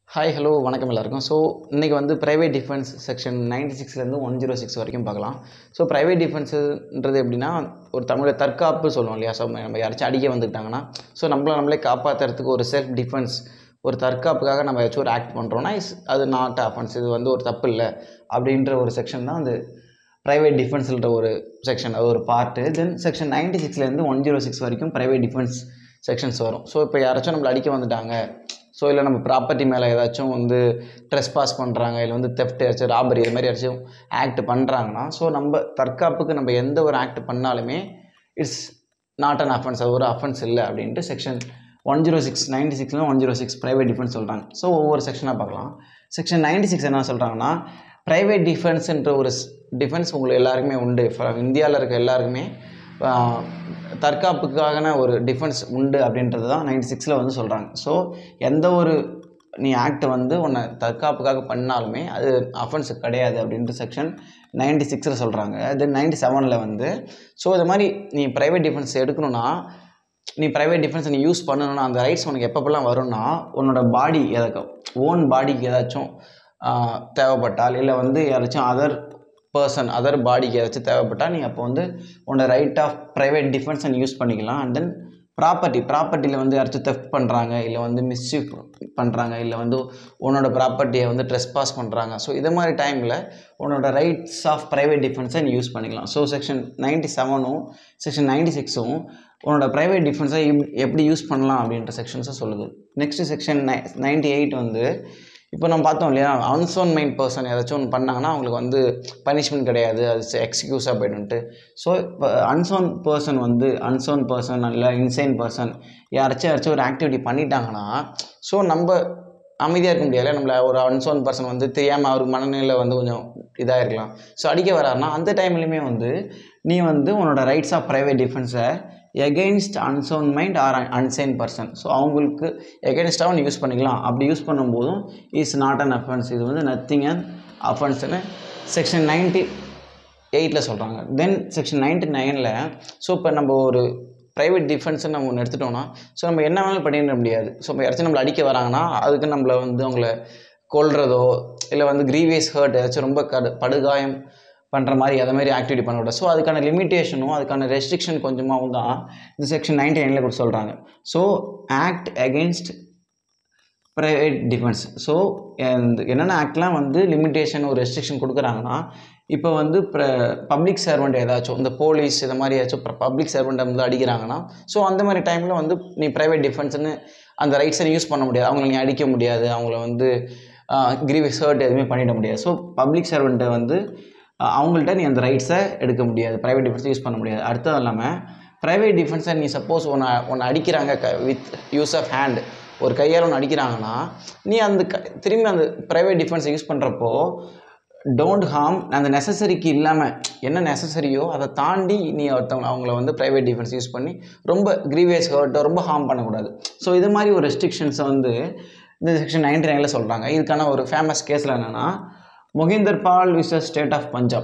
hi hello வணக்கம் எல்லாருக்கும் so இன்றைக்கி வந்து ப்ரைவேட் டிஃபென்ஸ் செக்ஷன் நைன்டி சிக்ஸ்லேருந்து ஒன் ஜீரோ சிக்ஸ் வரைக்கும் பார்க்கலாம் ஸோ ப்ரைவேட் டிஃபென்ஸுன்றது எப்படின்னா ஒரு தமிழில் தற்காப்பு சொல்லுவோம் இல்லையா ஸோ நம்ம யாராச்சும் அடிக்க வந்துக்கிட்டாங்கன்னா ஸோ நம்மள நம்மளே காப்பாற்றுறதுக்கு ஒரு செல்ஃப் டிஃபென்ஸ் ஒரு தற்காப்புக்காக நம்ம ஏதாச்சும் ஒரு ஆக்ட் பண்ணுறோன்னா இஸ் அது நாட் அஃபென்ஸ் இது வந்து ஒரு தப்பு இல்லை அப்படின்ற ஒரு செக்ஷன் தான் அந்த ப்ரைவேட் டிஃபென்ஸ்ன்ற ஒரு செக்ஷன் அது ஒரு பார்ட்டு தென் செக்ஷன் நைன்டி சிக்ஸ்லேருந்து ஒன் ஜீரோ சிக்ஸ் வரைக்கும் ப்ரைவேட் டிஃபென்ஸ் செக்ஷன்ஸ் வரும் ஸோ இப்போ யாராச்சும் நம்மளை அடிக்க வந்துட்டாங்க ஸோ இல்லை நம்ம ப்ராப்பர்ட்டி மேலே ஏதாச்சும் வந்து ட்ரெஸ் பாஸ் பண்ணுறாங்க இல்லை வந்து தெஃப்ட் ஏதாச்சும் ராபரி இது மாதிரி ஏதாச்சும் ஆக்ட் பண்ணுறாங்கன்னா ஸோ நம்ம தற்காப்புக்கு நம்ம எந்த ஒரு ஆக்ட் பண்ணாலுமே இட்ஸ் நாட் அன் அஃபென்ஸ் அது ஒரு அஃபென்ஸ் இல்லை அப்படின்ட்டு section one zero six ninety சிக்ஸில் one zero six private defence சொல்கிறாங்க ஸோ ஒவ்வொரு செக்ஷனாக பார்க்கலாம் செக்ஷன் நைன்டி சிக்ஸ் என்ன சொல்கிறாங்கன்னா ப்ரைவேட் டிஃபென்ஸ்ன்ற ஒரு டிஃபென்ஸ் உங்களுக்கு எல்லாருக்குமே உண்டு இந்தியாவில் இருக்க எல்லாருக்குமே ஆஹ், தற்காப்புக்கான ஒரு டிஃபென்ஸ் உண்டு அப்படின்றது தான் நைன்டி சிக்ஸில் வந்து சொல்கிறாங்க ஸோ எந்த ஒரு நீ ஆக்ட் வந்து உன்னை தற்காப்புக்காக பண்ணாலுமே அது அஃபென்ஸ் கிடையாது அப்படின்ட்டு செக்ஷன் நைன்டி சிக்ஸில் சொல்கிறாங்க தென் நைன்டி செவனில் வந்து ஸோ இது மாதிரி நீ ப்ரைவேட் டிஃபென்ஸ் எடுக்கணும்னா நீ ப்ரைவேட் டிஃபென்ஸ் நீ யூஸ் பண்ணணும்னா அந்த ரைட்ஸ் உனக்கு எப்பப்பெல்லாம் வரும்னா உன்னோட பாடி எதாச்சும் ஓன் பாடிக்கு ஏதாச்சும் ஆஹ், தேவைப்பட்டால் இல்லை வந்து யாராச்சும் அதர் பர்சன் அதர் பாடிக்கு ஏதாச்சும் தேவைப்பட்டால் நீ அப்போ வந்து உன்னோட ரைட் ஆஃப் ப்ரைவேட் டிஃபென்ஸை நீ யூஸ் பண்ணிக்கலாம் அண்ட் தென் ப்ராப்பர்ட்டி ப்ராப்பர்ட்டியில் வந்து யாராச்சும் தெஃப்ட் பண்ணுறாங்க இல்லை வந்து மிஸ்யூஸ் பண்ணுறாங்க இல்லை வந்து உன்னோட ப்ராப்பர்ட்டியை வந்து ட்ரெஸ் பாஸ் பண்ணுறாங்க ஸோ இது மாதிரி டைமில் உன்னோட ரைட்ஸ் ஆஃப் ப்ரைவேட் டிஃபென்ஸை நீ யூஸ் பண்ணிக்கலாம் ஸோ செக்ஷன் நைன்ட்டி செவனும் செக்ஷன் நைன்ட்டி சிக்ஸும் உன்னோட ப்ரைவேட் டிஃபென்ஸை எப்படி யூஸ் பண்ணலாம் அப்படின்ற செக்ஷன்ஸை சொல்லுது நெக்ஸ்ட் செக்ஷன் நை நைன்ட்டி எயிட் வந்து இப்போ நம்ம பார்த்தோம் இல்லையா அன்சோன் மைண்ட் பர்சன் ஏதாச்சும் ஒன்று பண்ணாங்கன்னா அவங்களுக்கு வந்து பனிஷ்மெண்ட் கிடையாது அது எக்ஸ்கியூஸாக போய்டுன்ட்டு ஸோ இப்போ அன்சோன் பர்சன் வந்து அன்சோன் பர்சன் இல்லை இன்சைன் பர்சன் யாராச்சும் யாராச்சும் ஒரு ஆக்டிவிட்டி பண்ணிட்டாங்கன்னா ஸோ நம்ம அமைதியாக இருக்க முடியாது நம்மள ஒரு அன்சோன் பர்சன் வந்து தெரியாமல் அவர் மனநிலை வந்து கொஞ்சம் இதாக இருக்கலாம் ஸோ அடிக்க வராருன்னா அந்த டைம்லையுமே வந்து நீ வந்து உன்னோட ரைட்ஸ் ஆஃப் ப்ரைவேட் டிஃபென்ஸை against unsound mind or unsound person so அவங்களுக்கு எகெயின்ஸ்டாகவும் நீ யூஸ் பண்ணிக்கலாம் அப்படி யூஸ் பண்ணும்போதும் இஸ் நாட் அன் அஃபென்ஸ் இது வந்து நத்திங் அண்ட் அஃபென்ஸ்னு செக்ஷன் நைன்டி எயிட்டில் சொல்கிறாங்க தென் செக்ஷன் நைன்டி நைனில் ஸோ இப்போ நம்ம ஒரு ப்ரைவேட் டிஃபென்ஸ்னு நம்ம ஒன்று எடுத்துட்டோம்னா ஸோ நம்ம என்ன வேணாலும் பண்ணிட முடியாது ஸோ இப்போ யாராச்சும் நம்மளை அடிக்க வராங்கன்னா அதுக்கு நம்மளை வந்து அவங்கள கொல்றதோ இல்லை வந்து க்ரீவியஸ் ஹர்ட் ஏதாச்சும் ரொம்ப கடு படுகாயம் பண்ணுற மாதிரி அதை மாதிரி ஆக்டிவிட்டி பண்ணக்கூடாது ஸோ அதுக்கான லிமிட்டேஷனும் அதுக்கான ரெஸ்ட்ரிக்ஷன் கொஞ்சமாகவும் தான் இந்த செக்ஷன் நைன்டி நைனில் கூட சொல்கிறாங்க so act against private defence so என்னென்ன ஆக்ட்லாம் வந்து லிமிட்டேஷன் ஒரு ரெஸ்ட்ரிக்ஷன் கொடுக்குறாங்கன்னா இப்போ வந்து பப்ளிக் சர்வெண்ட் ஏதாச்சும் இந்த போலீஸ் இது மாதிரி ஏதாச்சும் பப்ளிக் சர்வெண்ட்டை வந்து அடிக்கிறாங்கன்னா ஸோ அந்த மாதிரி டைமில் வந்து நீ ப்ரைவேட் டிஃபென்ஸ்னு அந்த ரைட்ஸை நீ யூஸ் பண்ண முடியாது அவங்கள நீ அடிக்க முடியாது அவங்கள வந்து கிரீவியஸ் ஹர்ட் எதுவுமே பண்ணிட முடியாது ஸோ பப்ளிக் சர்வெண்ட்டை வந்து ஆஹ், அவங்கள்ட்ட நீ அந்த ரைட்ஸை எடுக்க முடியாது ப்ரைவேட் டிஃபென்ஸை யூஸ் பண்ண முடியாது அடுத்தது இல்லாமல் ப்ரைவேட் டிஃபென்ஸை நீ சப்போஸ் ஒன்று ஒன்று அடிக்கிறாங்க க வித் யூஸ் ஆஃப் ஹேண்ட் ஒரு கையால் ஒன்று அடிக்கிறாங்கன்னா நீ அந்த க திரும்பி அந்த ப்ரைவேட் டிஃபென்ஸை யூஸ் பண்ணுறப்போ டோன்ட் ஹார்ம் அந்த நெசசரிக்கு இல்லாமல் என்ன நெசசரியோ அதை தாண்டி நீ ஒருத்தவங்க அவங்கள வந்து ப்ரைவேட் டிஃபென்ஸ் யூஸ் பண்ணி ரொம்ப க்ரீவியஸ் ஹர்ட்டோ ரொம்ப ஹார்ம் பண்ணக்கூடாது ஸோ இது மாதிரி ஒரு ரெஸ்ட்ரிக்ஷன்ஸை வந்து இந்த செக்ஷன் நைன்டி நைனில் சொல்கிறாங்க இதுக்கான ஒரு ஃபேமஸ் கேஸில் என்னென்னா Mohinder Pal versus state of Punjab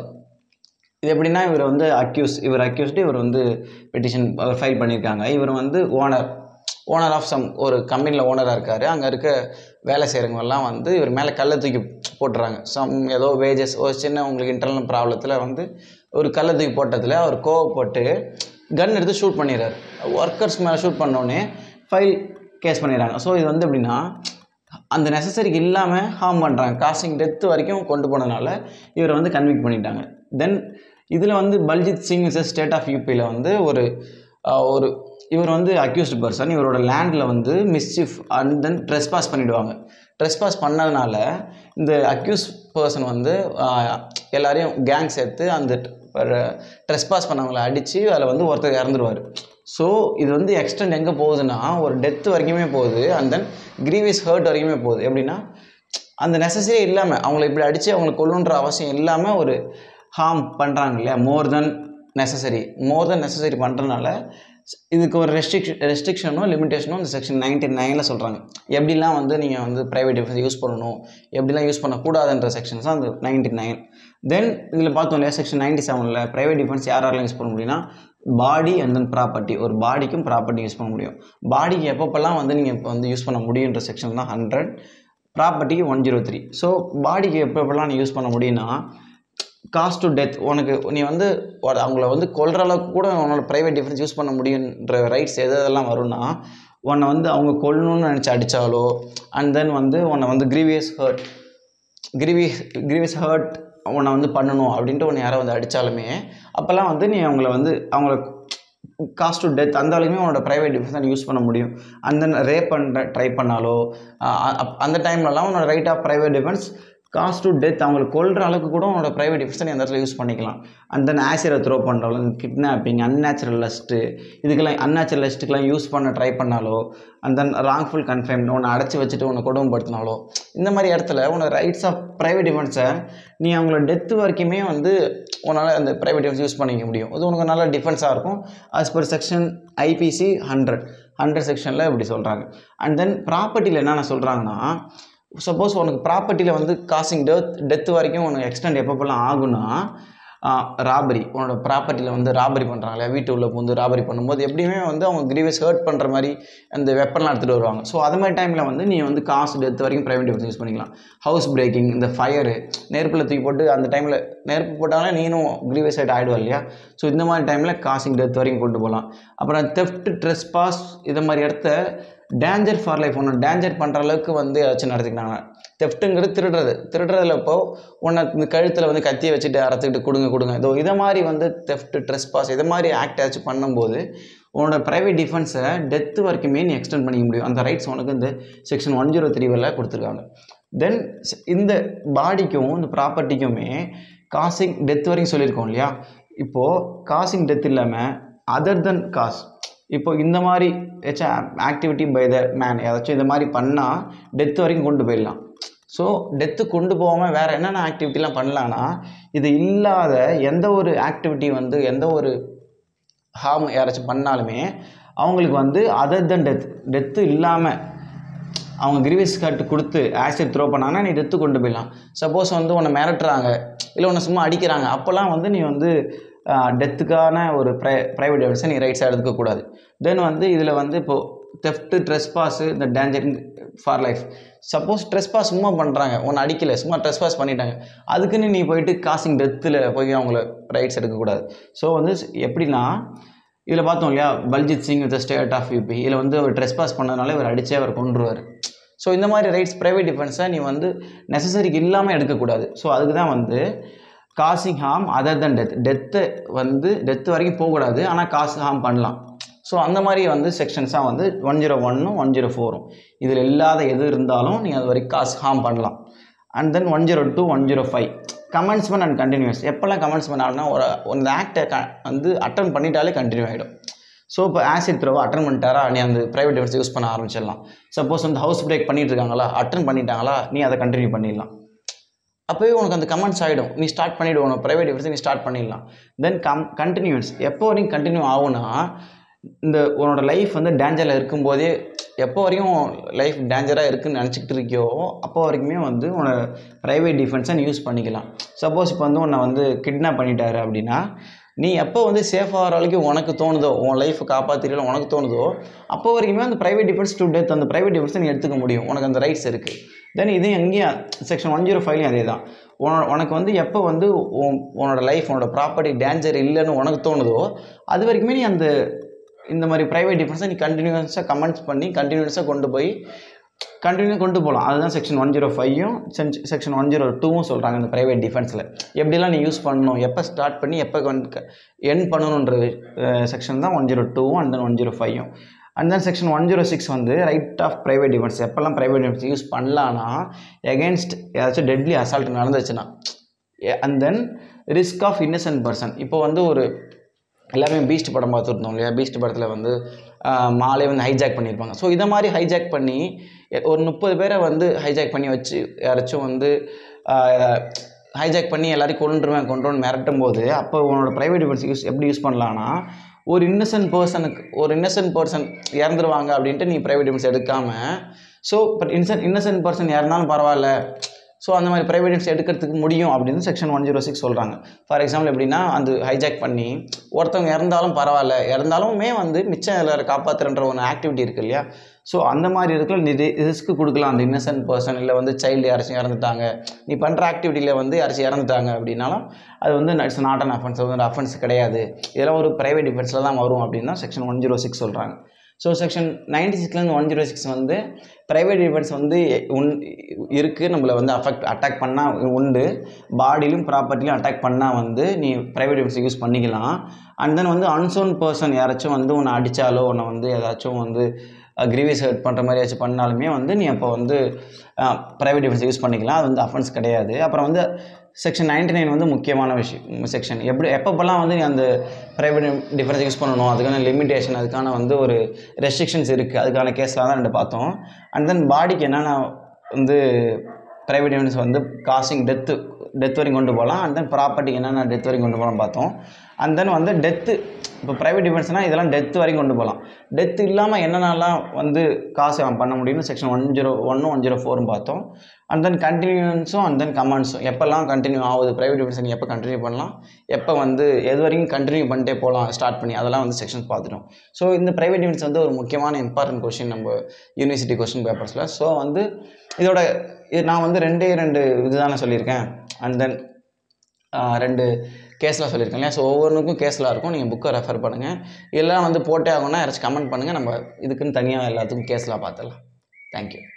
இது எப்படின்னா இவர் வந்து அக்யூஸ் இவர் அக்யூஸ்டு இவர் வந்து பெட்டிஷன் ஃபைல் பண்ணியிருக்காங்க இவர் வந்து ஓனர் ஓனர் ஆஃப் சம் ஒரு கம்பெனியில் ஓனராக இருக்கார் அங்கே இருக்க வேலை செய்கிறவங்கெல்லாம் வந்து இவர் மேலே கல்லை தூக்கி போட்டுறாங்க சம் ஏதோ வேஜஸ் ஒரு சின்ன உங்களுக்கு இன்டர்னல் ப்ராப்ளத்தில் வந்து ஒரு கல்லை தூக்கி போட்டதில் அவர் கோவப்பட்டு கன் எடுத்து ஷூட் பண்ணிடுறாரு ஒர்க்கர்ஸ் மேலே ஷூட் பண்ணோடனே ஃபைல் கேஸ் பண்ணிடுறாங்க ஸோ இது வந்து எப்படின்னா அந்த நெசசரிக்கு இல்லாமல் ஹார்ம் பண்ணுறாங்க காசிங் டெத்து வரைக்கும் கொண்டு போனதுனால இவரை வந்து கன்விக் பண்ணிட்டாங்க தென் இதில் வந்து Baljit Singh versus state of யூபியில் வந்து ஒரு ஆஹ், ஒரு இவர் வந்து அக்யூஸ்டு பர்சன் இவரோட லேண்டில் வந்து mischief and then trespass பண்ணிவிடுவாங்க ட்ரெஸ் பாஸ் பண்ணதுனால இந்த அக்யூஸ் பர்சன் வந்து ஆஹ், எல்லாரையும் கேங் சேர்த்து அந்த ட்ரெஸ் பாஸ் பண்ணவங்கள அடித்து அதில் வந்து ஒருத்தர் இறந்துருவார் ஸோ இது வந்து எக்ஸ்டெண்ட் எங்கே போகுதுன்னா ஒரு டெத் வரைக்குமே போகுது அண்ட் தென் க்ரீவியஸ் ஹர்ட் வரைக்குமே போகுது எப்படின்னா அந்த நெசசரி இல்லாமல் அவங்கள இப்படி அடித்து அவங்கள கொல்லுன்ற அவசியம் இல்லாமல் ஒரு ஹார்ம் பண்ணுறாங்க இல்லையா மோர் தென் நெசசரி மோர் தென் நெசசரி பண்ணுறதுனால இதுக்கு ஒரு ரெஸ்ட்ரிக்ஷன் ரெஸ்ட்ரிக்ஷனும் லிமிட்டேஷனும் இந்த செக்ஷன் நைன்டி நைனில் சொல்கிறாங்க எப்படிலாம் வந்து நீங்கள் வந்து ப்ரைவேட் டிஃபென்ஸ் யூஸ் பண்ணணும் எப்படிலாம் யூஸ் பண்ணக்கூடாதுன்ற செக்ஷன்ஸ் தான் அந்த நைன்டி நைன் தென் இதில் பார்த்தோம் இல்லையா செக்ஷன் நைன்டி செவனில் ப்ரைவேட் டிஃபென்ஸ் யார் யாரெல்லாம் யூஸ் பண்ண முடியும்னா பாடி அண்ட் தென் ப்ராப்பர்ட்டி ஒரு பாடிக்கும் ப்ராப்பர்ட்டி யூஸ் பண்ண முடியும் பாடிக்கு எப்பப்பெல்லாம் வந்து நீங்கள் இப்போ வந்து யூஸ் பண்ண முடியுன்ற செக்ஷன் தான் ஹண்ட்ரட் ப்ராப்பர்ட்டிக்கு ஒன் ஜீரோ த்ரீ ஸோ பாடிக்கு எப்போ எப்படிலாம் நீ யூஸ் பண்ண முடியும்னா காஸ்ட் டு டெத் உனக்கு நீ வந்து ஒரு அவங்கள வந்து கொல்ற அளவுக்கு கூட உன்னோட ப்ரைவேட் டிஃபென்ஸ் யூஸ் பண்ண முடியுன்ற ரைட்ஸ் எது எதெல்லாம் வரும்னா உன்னை வந்து அவங்க கொல்லணும்னு நினச்சி அடித்தாலோ அண்ட் தென் வந்து உன்னை வந்து grievous hurt grievous grievous hurt உன்னை வந்து பண்ணணும் அப்படின்ட்டு உன்னை யாரோ வந்து அடித்தாலுமே அப்போல்லாம் வந்து நீ அவங்கள வந்து அவங்கள காஸ்ட் டு டெத் அந்த அளவுக்குமே உன்னோட ப்ரைவேட் டிஃபென்ஸ் தான் யூஸ் பண்ண முடியும் அண்ட் தென் ரேப் பண்ணுற ட்ரை பண்ணாலோ அஹ் அப்- அந்த டைம்லலாம் உன்னோட right of private defence caused to death அவங்களை கொல்ற அளவுக்கு கூட உன்னோட ப்ரைவேட் டிஃபென்ஸை நீ அந்த இடத்துல யூஸ் பண்ணிக்கலாம் அண்ட் தென் ஆசிரை த்ரோ பண்ணுறாலோ கிட்னாப்பிங் அன்நேச்சுரல் லஸ்ட்டு இதுக்கெல்லாம் அன்நேச்சுரல் லஸ்ட்டுக்கெல்லாம் யூஸ் பண்ண ட்ரை பண்ணாலோ அண்ட் தென் ராங்ஃபுல் கன்ஃபைம் உன்னை அடைச்சி வச்சுட்டு உன்னை கொடுமைப்படுத்தினாலோ இந்த மாதிரி இடத்துல உன்னோட ரைட்ஸ் ஆஃப் ப்ரைவேட் டிஃபென்ஸை நீ அவங்கள டெத்து வரைக்குமே வந்து உன்னால் அந்த ப்ரைவேட் டிஃபென்ஸ் யூஸ் பண்ணிக்க முடியும் இது உனக்கு நல்ல டிஃபென்ஸாக இருக்கும் as per section IPC hundred hundred செக்ஷனில் இப்படி சொல்கிறாங்க அண்ட் தென் ப்ராப்பர்ட்டியில் என்னென்ன சொல்கிறாங்கன்னா சப்போஸ் உனக்கு ப்ராப்பர்ட்டியில் வந்து காசிங் டெத் டெத் வரைக்கும் உனக்கு எக்ஸ்டெண்ட் எப்பப்பெல்லாம் ஆகும்னா ராபரி உன்னோட ப்ராப்பர்ட்டியில் வந்து ராபரி பண்ணுறாங்களே வீட்டு உள்ள பூந்து ராபரி பண்ணும்போது எப்படியுமே வந்து அவங்க கிரீவஸ் ஹர்ட் பண்ணுற மாதிரி அந்த வெப்பன்லாம் எடுத்துகிட்டு வருவாங்க ஸோ அது மாதிரி டைமில் வந்து நீ வந்து காசு டெத் வரைக்கும் ப்ரைவேட் டிஃபென்ஸ் யூஸ் பண்ணிக்கலாம் ஹவுஸ் பிரேக்கிங் இந்த ஃபயரு நெருப்பில் தூக்கி போட்டு அந்த டைமில் நெருப்பு போட்டாலே நீனும் கிரீவஸ் ஹைட் ஆகிடுவா இல்லையா ஸோ இந்த மாதிரி டைமில் காசிங் டெத் வரைக்கும் கொண்டு போகலாம் அப்புறம் தெஃப்ட் ட்ரெஸ் பாஸ் இது மாதிரி இடத்த டேஞ்சர் ஃபார் லைஃப் ஒன்று டேஞ்சர் பண்ணுற அளவுக்கு வந்து ஏதாச்சும் நடத்திக்கினாங்க தெஃப்ட்டுங்கிறது திருடுறது திருடுறதுல இப்போ உன்னை இந்த கழுத்தில் வந்து கத்தியை வச்சுட்டு அறுத்துக்கிட்டு கொடுங்க கொடுங்க இதோ இதை மாதிரி வந்து தெஃப்ட் ட்ரெஸ் பாஸ் இதை மாதிரி ஆக்ட் ஏதாச்சும் பண்ணும்போது உன்னோட ப்ரைவேட் டிஃபென்ஸை டெத்து வரைக்குமே நீ எக்ஸ்டெண்ட் பண்ணிக்க முடியும் அந்த ரைட்ஸ் உனக்கு இந்த செக்ஷன் ஒன் ஜீரோ த்ரீவில் கொடுத்துருக்காங்க தென் இந்த பாடிக்கும் இந்த ப்ராப்பர்ட்டிக்குமே காசிங் டெத் வரைக்கும் சொல்லியிருக்கோம் இல்லையா இப்போது காசிங் டெத் இல்லாமல் அதர் தென் காஸ் இப்போ இந்த மாதிரி ஏதாச்சும் ஆக்டிவிட்டி பை த மேன் ஏதாச்சும் இந்த மாதிரி பண்ணால் டெத் வரைக்கும் கொண்டு போயிடலாம் ஸோ டெத்து கொண்டு போகாமல் வேறு என்னென்ன ஆக்டிவிட்டிலாம் பண்ணலான்னா இது இல்லாத எந்த ஒரு ஆக்டிவிட்டி வந்து எந்த ஒரு ஹார்ம் யாராச்சும் பண்ணாலுமே அவங்களுக்கு வந்து அதர் தென் டெத் டெத்து இல்லாமல் அவங்க கிரிவிஸ் கட்டு கொடுத்து ஆசிட் த்ரோ பண்ணாங்கன்னா நீ டெத்து கொண்டு போயிடலாம் சப்போஸ் வந்து உன்னை மிரட்டுறாங்க இல்லை உன்னை சும்மா அடிக்கிறாங்க அப்போல்லாம் வந்து நீ வந்து டெத்துக்கான ஒரு ப்ரை ப்ரைவேட் எவிடன்ஸை நீ ரைட்ஸாக எடுக்கக்கூடாது தென் வந்து இதில் வந்து இப்போது தெஃப்ட்டு ட்ரெஸ் பாஸு இந்த danger for life suppose trespass சும்மா பண்ணுறாங்க உன்னை அடிக்கலை சும்மா ட்ரெஸ் பாஸ் பண்ணிட்டாங்க அதுக்குன்னு நீ போயிட்டு காசிங் டெத்தில் போய் அவங்கள ரைட்ஸ் எடுக்கக்கூடாது ஸோ வந்து எப்படின்னா இதில் பார்த்தோம் இல்லையா Baljit Singh with state of UP இதில் வந்து அவர் ட்ரெஸ் பாஸ் பண்ணதுனால இவர் அடிச்சே அவர் கொண்டுருவார் ஸோ இந்த மாதிரி ரைட்ஸ் ப்ரைவேட் டிஃபென்ஸை நீ வந்து நெசசரிக்கு இல்லாமல் எடுக்கக்கூடாது ஸோ அதுக்கு தான் வந்து causing harm other than death death வந்து டெத்து வரைக்கும் போகக்கூடாது ஆனால் காசு ஹார்ம் பண்ணலாம் ஸோ அந்த மாதிரி வந்து செக்ஷன்ஸாக வந்து ஒன் ஜீரோ ஒன்னும் ஒன் ஜீரோ ஃபோரும் இதில் இல்லாத எது இருந்தாலும் நீங்கள் அது வரைக்கும் காசு ஹார்ம் பண்ணலாம் and then one zero two one zero five commencement and continues எப்போல்லாம் கமெண்ட்ஸ்மெண்ட் ஆகணும்னா ஒரு அந்த ஆக்டை க வந்து அட்டன் பண்ணிட்டாலே கண்டினியூ ஆகிடும் ஸோ இப்போ ஆசிட் த்ரோவை அட்டன் பண்ணிட்டாரா நீ அந்த ப்ரைவேட் டிவைஸ் யூஸ் பண்ண ஆரம்பிச்சிடலாம் சப்போஸ் வந்து ஹவுஸ் பிரேக் பண்ணிட்டு இருக்காங்களா அட்டன் பண்ணிட்டாங்களா நீ அதை கண்டினியூ பண்ணிடலாம் அப்போவே உனக்கு அந்த கமெண்ட்ஸ் ஆகிடும் நீ ஸ்டார்ட் பண்ணிவிடுவோம் உனக்கு ப்ரைவேட் டிவைஸை நீ ஸ்டார்ட் பண்ணிடலாம் தென் கம் கண்டினியூஸ் எப்போ வரைக்கும் கண்டினியூ ஆகும்னா இந்த உன்னோட லைஃப் வந்து டேஞ்சரில் இருக்கும்போதே எப்போ வரைக்கும் லைஃப் டேஞ்சராக இருக்குன்னு நினச்சிக்கிட்டு இருக்கியோ அப்போ வரைக்குமே வந்து உன்னோட ப்ரைவேட் டிஃபென்ஸை நீ யூஸ் பண்ணிக்கலாம் சப்போஸ் இப்போ வந்து உன்னை வந்து கிட்னாப் பண்ணிட்டாரு அப்படின்னா நீ எப்போ வந்து சேஃப் ஆகிற வரைக்கும் உனக்கு தோணுதோ உன் லைஃப்பை காப்பாற்றிக்கலாம் உனக்கு தோணுதோ அப்போ வரைக்குமே அந்த ப்ரைவேட் டிஃபென்ஸ் டு டெத் அந்த ப்ரைவேட் டிஃபென்ஸை நீ எடுத்துக்க முடியும் உனக்கு அந்த ரைட்ஸ் இருக்குது தென் இது எங்கேயும் செக்ஷன் ஒன் ஜீரோ ஃபைவ்லையும் அதே தான் உன உனக்கு வந்து எப்போ வந்து உன் உன்னோட லைஃப் உன்னோட ப்ராப்பர்ட்டி டேஞ்சர் இல்லைன்னு உனக்கு தோணுதோ அது வரைக்குமே நீ அந்த இந்த மாதிரி ப்ரைவேட் டிஃபென்ஸை நீ கண்டினியூஸாக கமெண்ட்ஸ் பண்ணி கண்டினியூஸாக கொண்டு போய் கண்டினியூ கொண்டு போகலாம் அதுதான் செக்ஷன் ஒன் ஜீரோ ஃபைவும் செக்ஷன் ஒன் ஜீரோ டூவும் சொல்கிறாங்க இந்த ப்ரைவேட் டிஃபென்ஸில் எப்படிலாம் நீ யூஸ் பண்ணணும் எப்போ ஸ்டார்ட் பண்ணி எப்போ வந்து என் பண்ணணுன்ற செக்ஷன் தான் ஒன் ஜீரோ டூவும் அண்ட் தென் ஒன் ஜீரோ ஃபைவும் and then section one zero six வந்து ரைட் ஆஃப் ப்ரைவேட் டிஃபென்ஸ் எப்போல்லாம் ப்ரைவேட் டிஃபென்ஸ் யூஸ் பண்ணலான்னா எகென்ஸ்ட் ஏதாச்சும் டெட்லி அசால்ட் நடந்துச்சுன்னா and then risk of innocent person இப்போ வந்து ஒரு எல்லாமே பீஸ்ட் படம் பார்த்துருந்தோம் இல்லையா பீஸ்ட் படத்தில் வந்து ஆஹ், மாலை வந்து ஹைஜாக் பண்ணியிருப்பாங்க ஸோ இதை மாதிரி ஹைஜாக் பண்ணி எ- ஒரு முப்பது பேரை வந்து ஹைஜாக் பண்ணி வச்சு யாராச்சும் வந்து ஹைஜாக் பண்ணி எல்லாரையும் கொண்டுருவேன் கொண்டுருவேன் மிரட்டும் போது அப்போ உன்னோட ப்ரைவேட் டிஃபென்ஸ் யூஸ் எப்படி யூஸ் பண்ணலான்னா ஒரு இன்னசென்ட் பர்சனுக்கு ஒரு இன்னசென்ட் பர்சன் இறந்துருவாங்க அப்படின்ட்டு நீ ப்ரைவேட் டிஃபென்ஸ் எடுக்காமல் so but innocent innocent person இறந்தாலும் பரவாயில்ல ஸோ அந்த மாதிரி ப்ரைவேட் டிஃபென்ஸ் எடுக்கிறதுக்கு முடியும் அப்படின்னு செக்ஷன் ஒன் ஜீரோ சிக்ஸ் சொல்கிறாங்க ஃபார் எக்ஸாம்பிள் எப்படின்னா அந்த ஹைஜாக் பண்ணி ஒருத்தவங்க இறந்தாலும் பரவாயில்ல இறந்தாலுமே வந்து மிச்சம் இதில் காப்பாற்றுன்ற ஒரு ஆக்டிவிட்டி இருக்கு இல்லையா ஸோ அந்த மாதிரி இருக்கிற நீ ரிஸ்க் கொடுக்கலாம் அந்த இன்னசென்ட் பர்சன் இல்லை வந்து சைல்டு யாராச்சும் இறந்துட்டாங்க நீ பண்ணுற ஆக்டிவிட்டியில் வந்து யாராச்சும் இறந்துட்டாங்க அப்படின்னாலும் அது வந்து இட்ஸ் நாட் அன் அஃபென்ஸ் அது வந்து அஃபென்ஸ் கிடையாது இதெல்லாம் ஒரு ப்ரைவேட் டிஃபென்ஸில் தான் வரும் அப்படின்னு தான் செக்ஷன் ஒன் ஜீரோ சிக்ஸ் சொல்கிறாங்க ஸோ செக்ஷன் நைன்டி சிக்ஸ்லேருந்து ஒன் ஜீரோ சிக்ஸ் வந்து ப்ரைவேட் டிஃபென்ஸ் வந்து உன் இருக்குது நம்மளை வந்து அஃபெக்ட் அட்டாக் பண்ணால் உண்டு பாடியிலும் ப்ராப்பர்ட்டிலையும் அட்டாக் பண்ணால் வந்து நீ ப்ரைவேட் டிஃபென்ஸ் யூஸ் பண்ணிக்கலாம் அண்ட் தென் வந்து அன்சோன் பர்சன் யாராச்சும் வந்து உன்னை அடித்தாலோ உன்னை வந்து ஏதாச்சும் வந்து கிரீவியஸ் ஹர்ட் பண்ணுற மாதிரி ஏதாச்சும் பண்ணாலுமே வந்து நீ அப்போ வந்து ப்ரைவேட் டிஃபென்ஸ் யூஸ் பண்ணிக்கலாம் அது வந்து அஃபென்ஸ் கிடையாது அப்புறம் வந்து செக்ஷன் நைன்டி நைன் வந்து முக்கியமான விஷயம் செக்ஷன் எப்படி எப்பப்பெல்லாம் வந்து நீ அந்த ப்ரைவேட் டிஃபென்ஸ் யூஸ் பண்ணணும் அதுக்கான லிமிடேஷன் அதுக்கான வந்து ஒரு ரெஸ்ட்ரிக்ஷன்ஸ் இருக்குது அதுக்கான கேஸ்லாம் தான் ரெண்டு பார்த்தோம் அண்ட் தென் பாடிக்கு என்னென்ன வந்து ப்ரைவேட் டிஃபென்ஸ் வந்து காசிங் டெத்து டெத் வரைக்கும் கொண்டு போகலாம் அண்ட் தென் ப்ராப்பர்ட்டிக்கு என்னென்ன டெத் வரைக்கும் கொண்டு போகலாம் பார்த்தோம் அண்ட் தென் வந்து டெத்து இப்போ ப்ரைவேட் டிஃபென்ஸ்னால் இதெல்லாம் டெத் வரைக்கும் கொண்டு போகலாம் டெத் இல்லாமல் என்னென்னலாம் வந்து காசு அவன் பண்ண முடியும்னு செக்ஷன் ஒன் ஜீரோ ஒன்று ஒன் ஜீரோ ஃபோரும் பார்த்தோம் அண்ட் தென் கண்டினியூன்ஸும் அண்ட் தென் கமாண்ட்ஸும் எப்போல்லாம் கண்டினியூ ஆகுது ப்ரைவேட் டிஃபென்ஸ் நீ எப்போ கண்டினியூ பண்ணலாம் எப்போ வந்து எது வரைக்கும் கண்டினியூ பண்ணிட்டே போகலாம் ஸ்டார்ட் பண்ணி அதெல்லாம் வந்து செக்ஷன்ஸ் பார்த்துட்டோம் ஸோ இந்த ப்ரைவேட் டிஃபென்ஸ் வந்து ஒரு முக்கியமான இம்பார்ட்டன்ட் கொஷின் நம்ம யூனிவர்சிட்டி கொஷின் பேப்பர்ஸில் ஸோ வந்து இதோட இது நான் வந்து ரெண்டே ரெண்டு இதுதானே சொல்லியிருக்கேன் அண்ட் தென் ரெண்டு கேஸ்லாம் சொல்லியிருக்கேன் இல்லையா ஸோ ஒவ்வொன்றுக்கும் கேஸ்லாம் இருக்கும் நீங்கள் புக்கை ரெஃபர் பண்ணுங்கள் இதெல்லாம் வந்து போட்டே ஆகும்னா யாராச்சும் கமெண்ட் பண்ணுங்கள் நம்ம இதுக்குன்னு தனியாக எல்லாத்துக்கும் கேஸ்லாம் பார்த்துடலாம் தேங்க்யூ